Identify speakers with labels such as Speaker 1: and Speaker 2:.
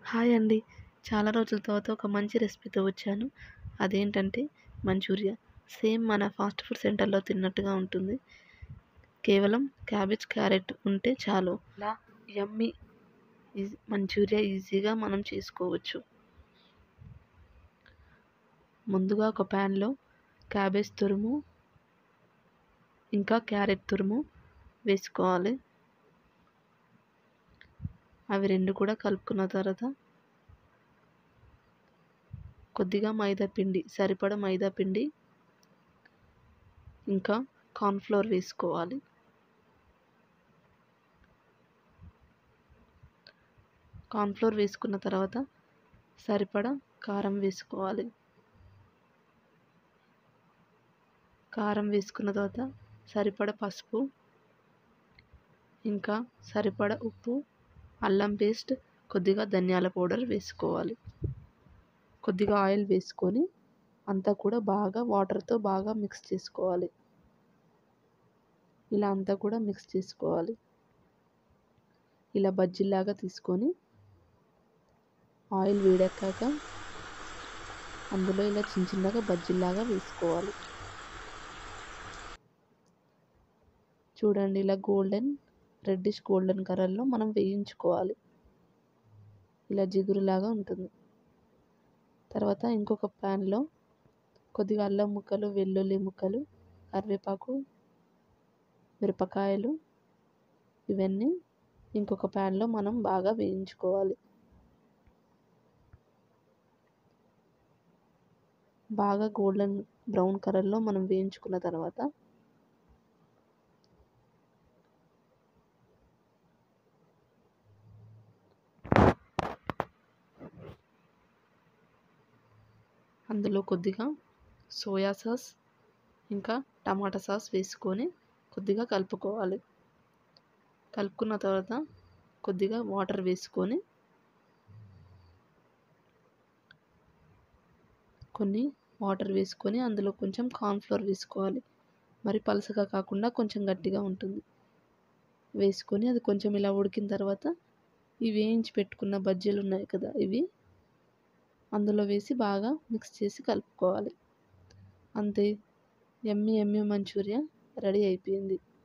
Speaker 1: hi అండి చాలా రోజుల తర్వాత ఒక మంచి రెసిపీతో వచ్చాను అదేంటంటే మంచూరియా సేమ్ మన ఫాస్ట్ ఫుడ్ సెంటర్లో తిన్నట్టుగా ఉంటుంది కేవలం క్యాబేజ్ క్యారెట్ ఉంటే చాలు ఇలా యమ్మీ మంచూరియా ఈజీగా మనం చేసుకోవచ్చు ముందుగా ఒక ప్యాన్లో క్యాబేజ్ తురుము ఇంకా క్యారెట్ తురుము వేసుకోవాలి అవి రెండు కూడా కలుపుకున్న తర్వాత కొద్దిగా మైదా పిండి సరిపడ మైదా పిండి ఇంకా కార్న్ఫ్లోర్ వేసుకోవాలి కార్న్ఫ్లోర్ వేసుకున్న తర్వాత సరిపడ కారం వేసుకోవాలి కారం వేసుకున్న తర్వాత సరిపడ పసుపు ఇంకా సరిపడ ఉప్పు అల్లం పేస్ట్ కొద్దిగా ధనియాల పౌడర్ వేసుకోవాలి కొద్దిగా ఆయిల్ వేసుకొని అంతా కూడా బాగా వాటర్తో బాగా మిక్స్ చేసుకోవాలి ఇలా అంతా కూడా మిక్స్ చేసుకోవాలి ఇలా బజ్జీలాగా తీసుకొని ఆయిల్ వేడెక్కాక అందులో ఇలా చిన్న చిన్నగా బజ్జీలాగా వేసుకోవాలి చూడండి ఇలా గోల్డెన్ రెడ్డిష్ గోల్డెన్ కలర్లో మనం వేయించుకోవాలి ఇలా జిగురులాగా ఉంటుంది తర్వాత ఇంకొక ప్యాన్లో కొద్దిగా అల్లం ముక్కలు వెల్లుల్లి ముక్కలు కరివేపాకు మిరపకాయలు ఇవన్నీ ఇంకొక ప్యాన్లో మనం బాగా వేయించుకోవాలి బాగా గోల్డెన్ బ్రౌన్ కలర్లో మనం వేయించుకున్న తర్వాత అందులో కొద్దిగా సోయా సాస్ ఇంకా టమాటా సాస్ వేసుకొని కొద్దిగా కలుపుకోవాలి కలుపుకున్న తర్వాత కొద్దిగా వాటర్ వేసుకొని కొన్ని వాటర్ వేసుకొని అందులో కొంచెం కార్న్ఫ్లోర్ వేసుకోవాలి మరి పలుసగా కాకుండా కొంచెం గట్టిగా ఉంటుంది వేసుకొని అది కొంచెం ఇలా ఉడికిన తర్వాత ఈ వేయించి పెట్టుకున్న బజ్జీలు ఉన్నాయి కదా ఇవి అందులో వేసి బాగా మిక్స్ చేసి కలుపుకోవాలి అంతే ఎమ్మి ఎమ్మి మంచూరియా రెడీ అయిపోయింది